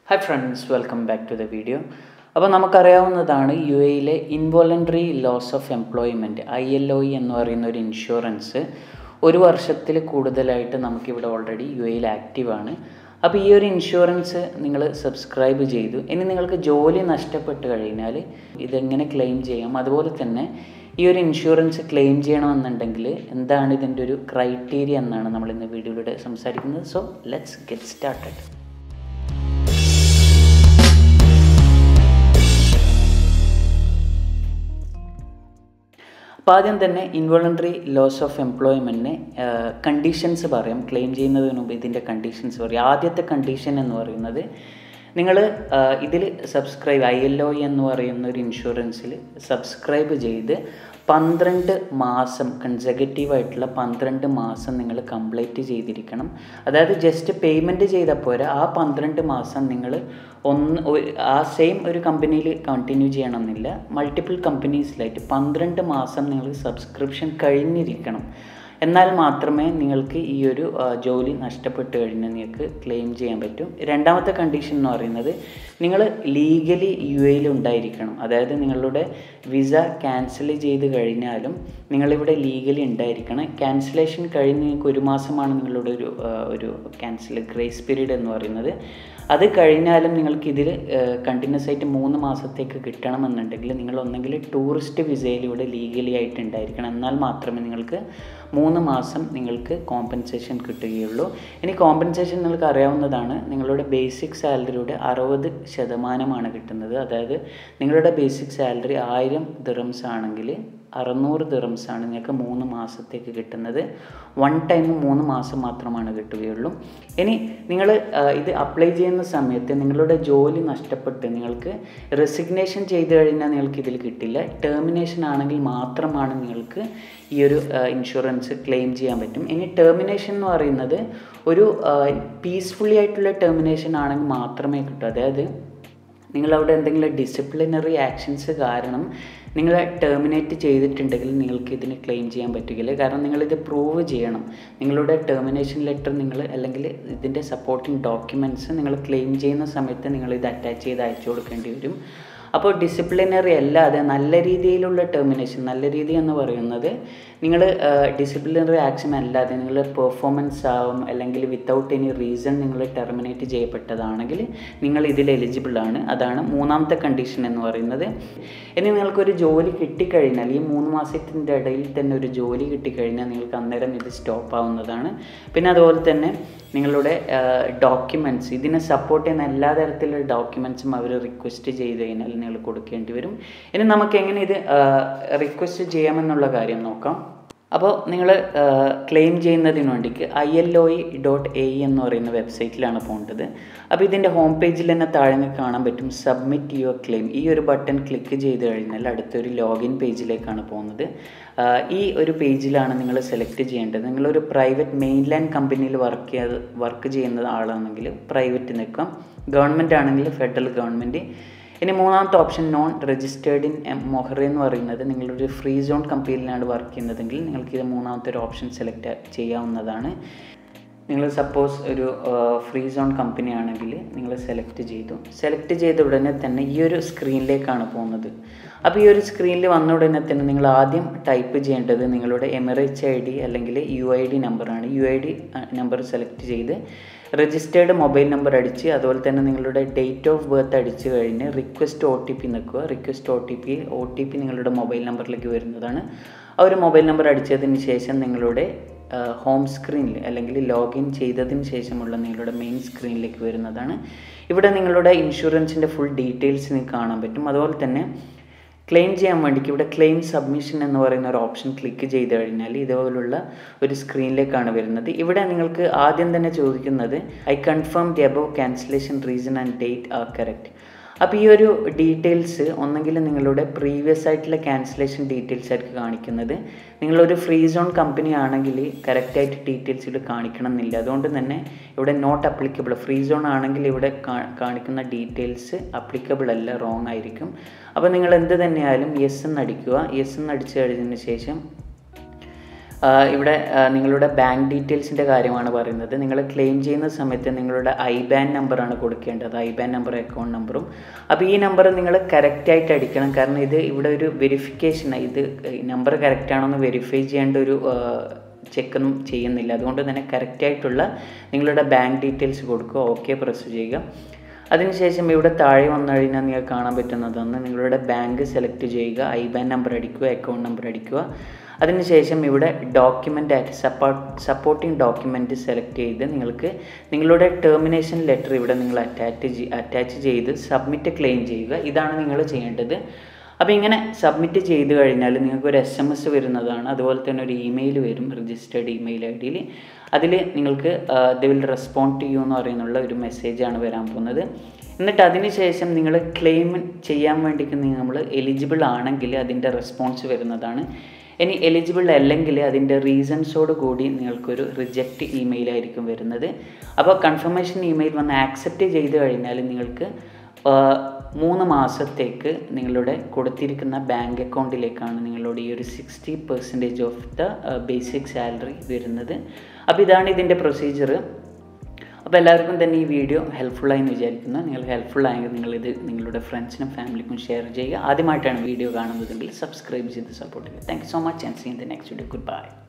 hi friends welcome back to the video അപ്പോൾ നമുക്കറിയാവുന്നതാണ് U എയിലെ involuntary loss of employment I L O E എന്ന് പറയുന്ന ഒരു ഇൻഷുറൻസ് ഒരു വർഷത്തിൽ കൂടുതലായിട്ട് നമുക്കിവിടെ ഓൾറെഡി യു എയിൽ ആക്റ്റീവാണ് അപ്പോൾ ഈ ഒരു ഇൻഷുറൻസ് നിങ്ങൾ സബ്സ്ക്രൈബ് ചെയ്തു ഇനി നിങ്ങൾക്ക് ജോലി നഷ്ടപ്പെട്ട് കഴിഞ്ഞാൽ ഇതെങ്ങനെ ക്ലെയിം ചെയ്യാം അതുപോലെ തന്നെ ഈ ഒരു ഇൻഷുറൻസ് ക്ലെയിം ചെയ്യണമെന്നുണ്ടെങ്കിൽ എന്താണ് ഇതിൻ്റെ ഒരു ക്രൈറ്റീരിയ എന്നാണ് നമ്മൾ ഇന്ന് വീഡിയോയിലൂടെ സംസാരിക്കുന്നത് സോ ലെറ്റ്സ് ഗെറ്റ് സ്റ്റാർട്ടഡ് അപ്പോൾ ആദ്യം തന്നെ ഇൻവോളണ്ടറി ലോസ് ഓഫ് എംപ്ലോയ്മെൻറ്റിന് കണ്ടീഷൻസ് പറയാം ക്ലെയിം ചെയ്യുന്നതിന് മുമ്പ് ഇതിൻ്റെ കണ്ടീഷൻസ് പറയാം ആദ്യത്തെ കണ്ടീഷൻ എന്ന് പറയുന്നത് നിങ്ങൾ ഇതിൽ സബ്സ്ക്രൈബ് ഐ എൽ ഒ എന്ന് പറയുന്ന ഒരു ഇൻഷുറൻസിൽ സബ്സ്ക്രൈബ് ചെയ്ത് പന്ത്രണ്ട് മാസം കൺസെക്കറ്റീവ് ആയിട്ടുള്ള പന്ത്രണ്ട് മാസം നിങ്ങൾ കംപ്ലീറ്റ് ചെയ്തിരിക്കണം അതായത് ജസ്റ്റ് പേയ്മെൻറ്റ് ചെയ്താൽ പോരാ ആ പന്ത്രണ്ട് മാസം നിങ്ങൾ ഒന്ന് ആ സെയിം ഒരു കമ്പനിയിൽ കണ്ടിന്യൂ ചെയ്യണമെന്നില്ല മൾട്ടിപ്പിൾ കമ്പനീസിലായിട്ട് പന്ത്രണ്ട് മാസം നിങ്ങൾ സബ്സ്ക്രിപ്ഷൻ കഴിഞ്ഞിരിക്കണം എന്നാൽ മാത്രമേ നിങ്ങൾക്ക് ഈ ഒരു ജോലി നഷ്ടപ്പെട്ട് കഴിഞ്ഞാൽ നിങ്ങൾക്ക് ക്ലെയിം ചെയ്യാൻ പറ്റും രണ്ടാമത്തെ കണ്ടീഷൻ എന്ന് പറയുന്നത് നിങ്ങൾ ലീഗലി യു എയിൽ ഉണ്ടായിരിക്കണം അതായത് നിങ്ങളുടെ വിസ ക്യാൻസൽ ചെയ്ത് കഴിഞ്ഞാലും നിങ്ങളിവിടെ ലീഗലി ഉണ്ടായിരിക്കണം ക്യാൻസലേഷൻ കഴിഞ്ഞ് നിങ്ങൾക്ക് ഒരു മാസമാണ് നിങ്ങളുടെ ഒരു ഒരു ക്യാൻസൽ ഗ്രേസ് പീരീഡ് എന്ന് പറയുന്നത് അത് കഴിഞ്ഞാലും നിങ്ങൾക്ക് ഇതിൽ കണ്ടിന്യൂസ് ആയിട്ട് മൂന്ന് മാസത്തേക്ക് കിട്ടണമെന്നുണ്ടെങ്കിൽ നിങ്ങൾ ഒന്നെങ്കിൽ ടൂറിസ്റ്റ് വിസയിൽ ഇവിടെ ലീഗലി ആയിട്ട് ഉണ്ടായിരിക്കണം എന്നാൽ മാത്രമേ നിങ്ങൾക്ക് മൂന്ന് മാസം നിങ്ങൾക്ക് കോമ്പൻസേഷൻ കിട്ടുകയുള്ളൂ ഇനി കോമ്പൻസേഷൻ നിങ്ങൾക്ക് അറിയാവുന്നതാണ് നിങ്ങളുടെ ബേസിക് സാലറിയുടെ അറുപത് ശതമാനമാണ് കിട്ടുന്നത് അതായത് നിങ്ങളുടെ ബേസിക് സാലറി ആയിരം ദിറംസ് ആണെങ്കിൽ അറുന്നൂറ് ദിറംസാണ് നിങ്ങൾക്ക് മൂന്ന് മാസത്തേക്ക് കിട്ടുന്നത് വൺ ടൈം മൂന്ന് മാസം മാത്രമാണ് കിട്ടുകയുള്ളൂ ഇനി നിങ്ങൾ ഇത് അപ്ലൈ ചെയ്യുന്ന സമയത്ത് നിങ്ങളുടെ ജോലി നഷ്ടപ്പെട്ട് നിങ്ങൾക്ക് റെസിഗ്നേഷൻ ചെയ്ത് കഴിഞ്ഞാൽ നിങ്ങൾക്ക് ഇതിൽ കിട്ടില്ല ടെർമിനേഷൻ ആണെങ്കിൽ മാത്രമാണ് നിങ്ങൾക്ക് ഈ ഒരു ഇൻഷുറൻസ് ക്ലെയിം ചെയ്യാൻ പറ്റും ഇനി ടെർമിനേഷൻ എന്ന് പറയുന്നത് ഒരു പീസ്ഫുള്ളി ആയിട്ടുള്ള ടെർമിനേഷൻ ആണെങ്കിൽ മാത്രമേ കിട്ടൂ അതായത് നിങ്ങളവിടെ എന്തെങ്കിലും ഡിസിപ്ലിനറി ആക്ഷൻസ് കാരണം നിങ്ങൾ ടെർമിനേറ്റ് ചെയ്തിട്ടുണ്ടെങ്കിൽ നിങ്ങൾക്ക് ഇതിന് ക്ലെയിം ചെയ്യാൻ പറ്റുകയില്ല കാരണം നിങ്ങളിത് പ്രൂവ് ചെയ്യണം നിങ്ങളുടെ ടെർമിനേഷൻ ലെറ്റർ നിങ്ങൾ അല്ലെങ്കിൽ ഇതിൻ്റെ സപ്പോർട്ടിംഗ് ഡോക്യുമെൻറ്റ്സ് നിങ്ങൾ ക്ലെയിം ചെയ്യുന്ന സമയത്ത് നിങ്ങൾ ഇത് അറ്റാച്ച് ചെയ്ത് അയച്ചു കൊടുക്കേണ്ടി വരും അപ്പോൾ ഡിസിപ്ലിനറി അല്ലാതെ നല്ല രീതിയിലുള്ള ടെർമിനേഷൻ നല്ല രീതി എന്ന് പറയുന്നത് നിങ്ങൾ ഡിസിപ്ലിനറി ആക്ഷൻ അല്ലാതെ നിങ്ങളുടെ പെർഫോമൻസ് ആവും അല്ലെങ്കിൽ വിത്തൗട്ട് എനി റീസൺ നിങ്ങൾ ടെർമിനേറ്റ് ചെയ്യപ്പെട്ടതാണെങ്കിൽ നിങ്ങൾ ഇതിൽ എലിജിബിൾ ആണ് അതാണ് മൂന്നാമത്തെ കണ്ടീഷൻ എന്ന് പറയുന്നത് ഇനി നിങ്ങൾക്കൊരു ജോലി കിട്ടിക്കഴിഞ്ഞാൽ ഈ മൂന്ന് മാസത്തിൻ്റെ ഇടയിൽ തന്നെ ഒരു ജോലി കിട്ടിക്കഴിഞ്ഞാൽ നിങ്ങൾക്ക് അന്നേരം ഇത് സ്റ്റോപ്പ് ആവുന്നതാണ് പിന്നെ അതുപോലെ തന്നെ നിങ്ങളുടെ ഡോക്യുമെൻറ്റ്സ് ഇതിനെ സപ്പോർട്ട് ചെയ്യുന്ന എല്ലാ തരത്തിലുള്ള ഡോക്യുമെൻറ്റ്സും അവർ റിക്വസ്റ്റ് ചെയ്ത് കഴിഞ്ഞാൽ നിങ്ങൾ കൊടുക്കേണ്ടി വരും ഇനി നമുക്ക് എങ്ങനെ ഇത് റിക്വസ്റ്റ് ചെയ്യാമെന്നുള്ള കാര്യം നോക്കാം അപ്പോൾ നിങ്ങൾ ക്ലെയിം ചെയ്യുന്നതിന് വേണ്ടിക്ക് I L O E dot A എന്ന് പറയുന്ന വെബ്സൈറ്റിലാണ് പോകേണ്ടത് അപ്പോൾ ഇതിൻ്റെ ഹോം പേജിൽ തന്നെ താഴെ നിങ്ങൾക്ക് കാണാൻ പറ്റും സബ്മിറ്റ് യുവർ ക്ലെയിം ഈ ഒരു ബട്ടൺ ക്ലിക്ക് ചെയ്ത് കഴിഞ്ഞാൽ അടുത്തൊരു ലോഗിൻ പേജിലേക്കാണ് പോകുന്നത് ഈ ഒരു പേജിലാണ് നിങ്ങൾ സെലക്ട് ചെയ്യേണ്ടത് നിങ്ങളൊരു പ്രൈവറ്റ് മെയിൻലാൻഡ് കമ്പനിയിൽ വർക്ക് ചെയ്ത് വർക്ക് ചെയ്യുന്ന ആളാണെങ്കിൽ പ്രൈവറ്റ് നിൽക്കാം ഗവൺമെൻറ് ആണെങ്കിൽ ഫെഡറൽ ഗവൺമെൻറ് ഇനി മൂന്നാമത്തെ option non registered in MOHRE എന്ന് പറയുന്നത് നിങ്ങളൊരു ഫ്രീ സോൺ കമ്പനിയിലാണ് വർക്ക് ചെയ്യുന്നതെങ്കിൽ നിങ്ങൾക്ക് ഇത് മൂന്നാമത്തെ ഒരു ഓപ്ഷൻ സെലക്ട് ചെയ്യാവുന്നതാണ് നിങ്ങൾ സപ്പോസ് ഒരു ഫ്രീ സോൺ കമ്പനി ആണെങ്കിൽ നിങ്ങൾ സെലക്ട് ചെയ്തു സെലക്ട് ചെയ്ത ഉടനെ തന്നെ ഈ ഒരു സ്ക്രീനിലേക്കാണ് പോകുന്നത് അപ്പോൾ ഈ ഒരു സ്ക്രീനിൽ വന്ന ഉടനെ തന്നെ നിങ്ങൾ ആദ്യം ടൈപ്പ് ചെയ്യേണ്ടത് നിങ്ങളുടെ എമിറേറ്റ്സ് ഐ ഡി അല്ലെങ്കിൽ യു ഐ ഡി നമ്പറാണ് U I D number select ചെയ്ത് രജിസ്റ്റേർഡ് മൊബൈൽ നമ്പർ അടിച്ച് അതുപോലെ തന്നെ നിങ്ങളുടെ ഡേറ്റ് ഓഫ് ബർത്ത് അടിച്ച് കഴിഞ്ഞ് റിക്വസ്റ്റ് ഒ ടി പി നിൽക്കുക request O T P O T P നിങ്ങളുടെ മൊബൈൽ നമ്പറിലേക്ക് വരുന്നതാണ് ആ ഒരു മൊബൈൽ നമ്പർ അടിച്ചതിന് ശേഷം നിങ്ങളുടെ ഹോം സ്ക്രീനിൽ അല്ലെങ്കിൽ ലോഗിൻ ചെയ്തതിന് ശേഷമുള്ള നിങ്ങളുടെ മെയിൻ സ്ക്രീനിലേക്ക് വരുന്നതാണ് ഇവിടെ നിങ്ങളുടെ ഇൻഷുറൻസിൻ്റെ ഫുൾ ഡീറ്റെയിൽസ് നിങ്ങൾക്ക് കാണാൻ പറ്റും അതുപോലെ തന്നെ ക്ലെയിം ചെയ്യാൻ വേണ്ടിക്ക് ഇവിടെ ക്ലെയിം സബ്മിഷൻ എന്ന് പറയുന്ന ഒരു ഓപ്ഷൻ ക്ലിക്ക് ചെയ്ത് കഴിഞ്ഞാൽ ഇതുപോലുള്ള ഒരു സ്ക്രീനിലേക്കാണ് വരുന്നത് ഇവിടെ നിങ്ങൾക്ക് ആദ്യം തന്നെ ചോദിക്കുന്നത് I confirm the above cancellation reason and date are correct അപ്പോൾ ഈ ഒരു ഡീറ്റെയിൽസ് ഒന്നെങ്കിൽ നിങ്ങളുടെ പ്രീവിയസ് ആയിട്ടുള്ള ക്യാൻസലേഷൻ ഡീറ്റെയിൽസ് ആയിരിക്കും കാണിക്കുന്നത് നിങ്ങളൊരു ഫ്രീ സോൺ കമ്പനി ആണെങ്കിൽ കറക്റ്റായിട്ട് ഡീറ്റെയിൽസ് ഇവിടെ കാണിക്കണം എന്നില്ല അതുകൊണ്ട് തന്നെ ഇവിടെ നോട്ട് അപ്ലിക്കബിൾ ഫ്രീ സോൺ ആണെങ്കിൽ ഇവിടെ കാണിക്കുന്ന ഡീറ്റെയിൽസ് അപ്ലിക്കബിൾ അല്ല റോങ് ആയിരിക്കും അപ്പോൾ നിങ്ങൾ എന്ത് തന്നെയായാലും യെസ് എന്ന് അടിക്കുക യെസ് എന്ന് അടിച്ചു കഴിഞ്ഞതിന് ശേഷം ആ, ഇവിടെ ആ, നിങ്ങളുടെ ബാങ്ക് ഡീറ്റെയിൽസിൻ്റെ കാര്യമാണ് പറയുന്നത് നിങ്ങൾ ക്ലെയിം ചെയ്യുന്ന സമയത്ത് നിങ്ങളുടെ ഐ ബാൻ നമ്പറാണ് കൊടുക്കേണ്ടത് ഐ ബാൻ നമ്പർ അക്കൗണ്ട് നമ്പറും അപ്പോൾ ഈ നമ്പർ നിങ്ങൾ കറക്റ്റായിട്ട് അടിക്കണം കാരണം ഇത് ഇവിടെ ഒരു വെരിഫിക്കേഷൻ ഇത് നമ്പർ കറക്റ്റ് ആണോ എന്ന് വെരിഫൈ ചെയ്യേണ്ട ഒരു ചെക്കൊന്നും ചെയ്യുന്നില്ല അതുകൊണ്ട് തന്നെ കറക്റ്റായിട്ടുള്ള നിങ്ങളുടെ ബാങ്ക് ഡീറ്റെയിൽസ് കൊടുക്കുക ഓക്കെ പ്രസ് ചെയ്യുക അതിനുശേഷം ഇവിടെ താഴെ വന്നു കഴിഞ്ഞാൽ നിങ്ങൾക്ക് കാണാൻ പറ്റുന്നതാണ് നിങ്ങളുടെ ബാങ്ക് സെലക്ട് ചെയ്യുക ഐ ബാൻ നമ്പർ അടിക്കുക അക്കൗണ്ട് നമ്പർ അടിക്കുക അതിനുശേഷം ഇവിടെ ഡോക്യുമെൻ്റ് ആയിട്ട് സപ്പോർട്ട് സപ്പോർട്ടിംഗ് ഡോക്യുമെൻ്റ് സെലക്ട് ചെയ്ത് നിങ്ങൾക്ക് നിങ്ങളുടെ ടെർമിനേഷൻ ലെറ്റർ ഇവിടെ നിങ്ങൾ അറ്റാച്ച് അറ്റാച്ച് ചെയ്ത് സബ്മിറ്റ് ക്ലെയിം ചെയ്യുക ഇതാണ് നിങ്ങൾ ചെയ്യേണ്ടത് അപ്പോൾ ഇങ്ങനെ സബ്മിറ്റ് ചെയ്ത് കഴിഞ്ഞാൽ നിങ്ങൾക്ക് ഒരു എസ് എം എസ് വരുന്നതാണ് അതുപോലെ തന്നെ ഒരു ഇമെയിൽ വരും രജിസ്റ്റേർഡ് ഇമെയിൽ ഐ ഡിയിൽ അതിൽ നിങ്ങൾക്ക് the will respond to you എന്ന് പറയുന്നുള്ള ഒരു മെസ്സേജാണ് വരാൻ പോകുന്നത് എന്നിട്ട് അതിന് ശേഷം നിങ്ങൾ ക്ലെയിം ചെയ്യാൻ വേണ്ടിയിട്ട് നമ്മൾ എലിജിബിൾ ആണെങ്കിൽ അതിൻ്റെ റെസ്പോൺസ് വരുന്നതാണ് ഇനി എലിജിബിൾ അല്ലെങ്കിൽ അതിൻ്റെ റീസൺസോട് കൂടി നിങ്ങൾക്കൊരു റിജക്റ്റ് ഇമെയിൽ ആയിരിക്കും വരുന്നത് അപ്പോൾ കൺഫർമേഷൻ ഇമെയിൽ വന്ന് ആക്സെപ്റ്റ് ചെയ്ത് കഴിഞ്ഞാൽ നിങ്ങൾക്ക് ആ, മൂന്ന് മാസത്തേക്ക് നിങ്ങളുടെ കൊടുത്തിരിക്കുന്ന ബാങ്ക് അക്കൗണ്ടിലേക്കാണ് നിങ്ങളുടെ ഈ ഒരു sixty percentage of the basic salary വരുന്നത് അപ്പോൾ ഇതാണ് ഇതിൻ്റെ പ്രൊസീജിയർ അപ്പോൾ എല്ലാവർക്കും തന്നെ ഈ വീഡിയോ ഹെൽപ്ഫുള്ളായി എന്ന് വിചാരിക്കുന്നു നിങ്ങൾ ഹെൽപ്ഫുൾ ആയെങ്കിൽ നിങ്ങളിത് നിങ്ങളുടെ ഫ്രണ്ട്സിനും ഫാമിലിക്കും ഷെയർ ചെയ്യുക ആദ്യമായിട്ടാണ് വീഡിയോ കാണുന്നതെങ്കിൽ സബ്സ്ക്രൈബ് ചെയ്ത് സപ്പോർട്ട് ചെയ്യുക thank you so much and seen the next video good bye